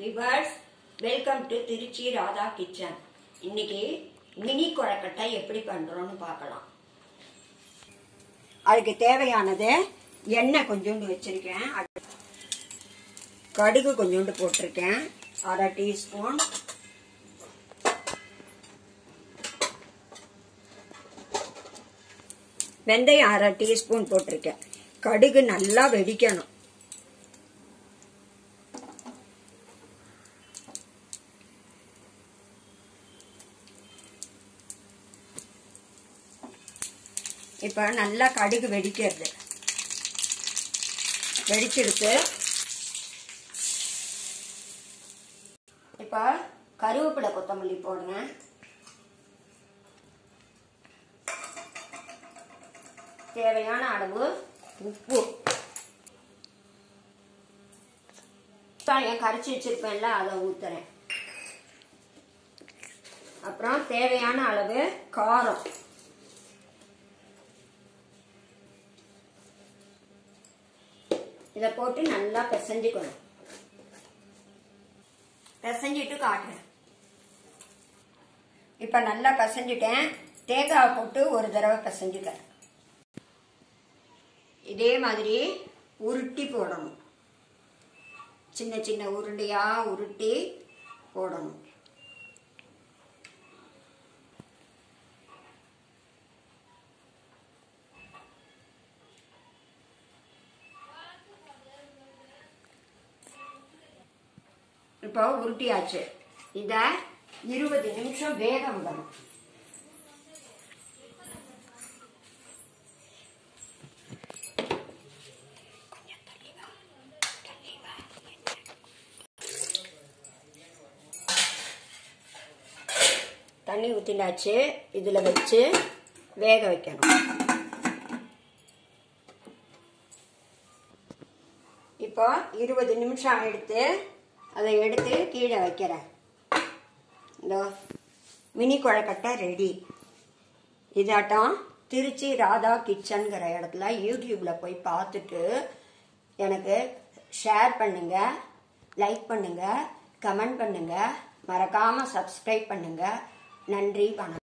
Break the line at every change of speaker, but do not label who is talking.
viewers welcome to Trichy Radha kitchen இன்னைக்கு mini கொழக்கட்டை எப்படி பண்றோம்னு பார்க்கலாம் அதுக்கு தேவையானது எண்ணெய் கொஞ்சோண்டு வச்சிருக்கேன் அது- கடுகு கொஞ்சோண்டு போட்டிருக்கேன் அரை டீஸ்பூன் வெந்தயம் அரை டீஸ்பூன் போட்டிருக்கேன் கடுகு நல்லா வெடிக்கணும் இப்போ நல்லா கடுகு வெடிக்கிறது வெடிச்செடுத்து இப்போ கருவேப்பிலை கொத்தமல்லி போடுறேன் தேவையான அளவு உப்பு என் கரைச்சி வச்சிருப்பேன்ல அதை ஊத்துறேன் அப்புறம் தேவையான அளவு காரம் இதை போட்டு நல்லா பிசைஞ்சுக்கணும் பிசைஞ்சிட்டு காட்டுறேன் இப்போ நல்லா பிசைஞ்சிட்டேன் தேங்காய் போட்டு ஒரு தடவை பிசைஞ்சுக்கிறேன் இதே மாதிரி உருட்டி போடணும் சின்ன சின்ன உருண்டையா உருட்டி போடணும் இப்போ உருட்டியாச்சு இத இருபது நிமிஷம் வேக விடணும் தண்ணி ஊத்தினாச்சு இதுல வச்சு வேக வைக்கணும் இப்போ இருபது நிமிஷம் ஆயிடுத்து அதை எடுத்து கீழே வைக்கிறேன் இதோ மினி கொழக்கட்டை ரெடி இதாட்டம் திருச்சி ராதா கிச்சனுங்கிற இடத்துல யூடியூப்ல போய் பார்த்துட்டு எனக்கு ஷேர் பண்ணுங்க லைக் பண்ணுங்க கமெண்ட் பண்ணுங்க மறக்காம சப்ஸ்கிரைப் பண்ணுங்க நன்றி வணக்கம்